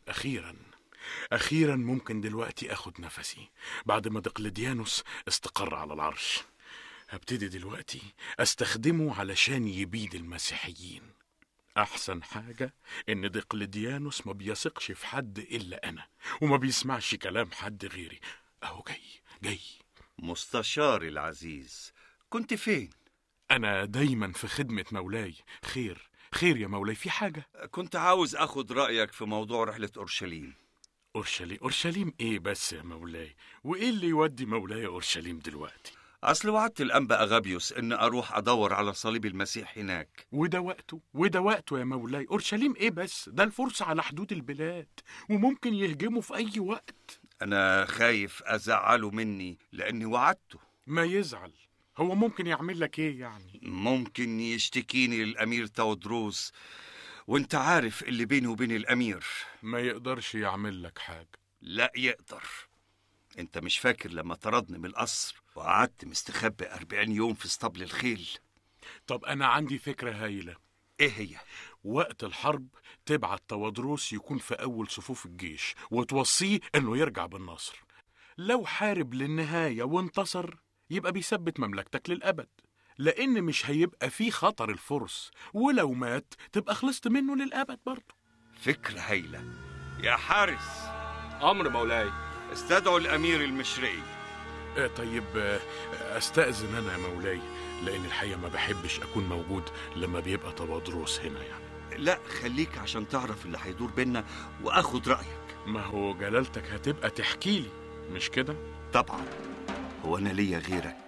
أخيرا أخيرا ممكن دلوقتي أخد نفسي بعد ما دقلديانوس استقر على العرش هبتدي دلوقتي أستخدمه علشان يبيد المسيحيين أحسن حاجة إن دقلديانوس ما بيثقش في حد إلا أنا وما بيسمعش كلام حد غيري أهو جاي جاي مستشاري العزيز كنت فين؟ أنا دايما في خدمة مولاي خير خير يا مولاي في حاجة كنت عاوز أخد رأيك في موضوع رحلة أورشليم أورشليم أورشليم إيه بس يا مولاي وإيه اللي يودي مولاي أورشليم دلوقتي أصل وعدت الأنبا أغابيوس إن أروح أدور على صليب المسيح هناك وده وقته وده وقته يا مولاي أورشليم إيه بس ده الفرصة على حدود البلاد وممكن يهجموا في أي وقت أنا خايف أزعله مني لأني وعدته ما يزعل هو ممكن يعمل لك إيه يعني ممكن يشتكيني للأمير تودروس وانت عارف اللي بيني وبين الأمير ما يقدرش يعمل لك حاجة لا يقدر انت مش فاكر لما طردني من القصر وقعدت مستخبي أربعين يوم في اسطبل الخيل طب أنا عندي فكرة هايلة ايه هي وقت الحرب تبعت توادروس يكون في أول صفوف الجيش وتوصيه إنه يرجع بالنصر لو حارب للنهاية وانتصر يبقى بيثبت مملكتك للأبد لأن مش هيبقى فيه خطر الفرس ولو مات تبقى خلصت منه للأبد برضه فكرة هايلة يا حارس أمر مولاي استدعوا الأمير المشرقي آه، طيب آه، أستأذن أنا يا مولاي لأن الحقيقة ما بحبش أكون موجود لما بيبقى توادروس هنا يعني لا خليك عشان تعرف اللي هيدور بينا وأخد رأيك ما هو جلالتك هتبقى تحكي لي مش كده؟ طبعا هو أنا ليا غيرك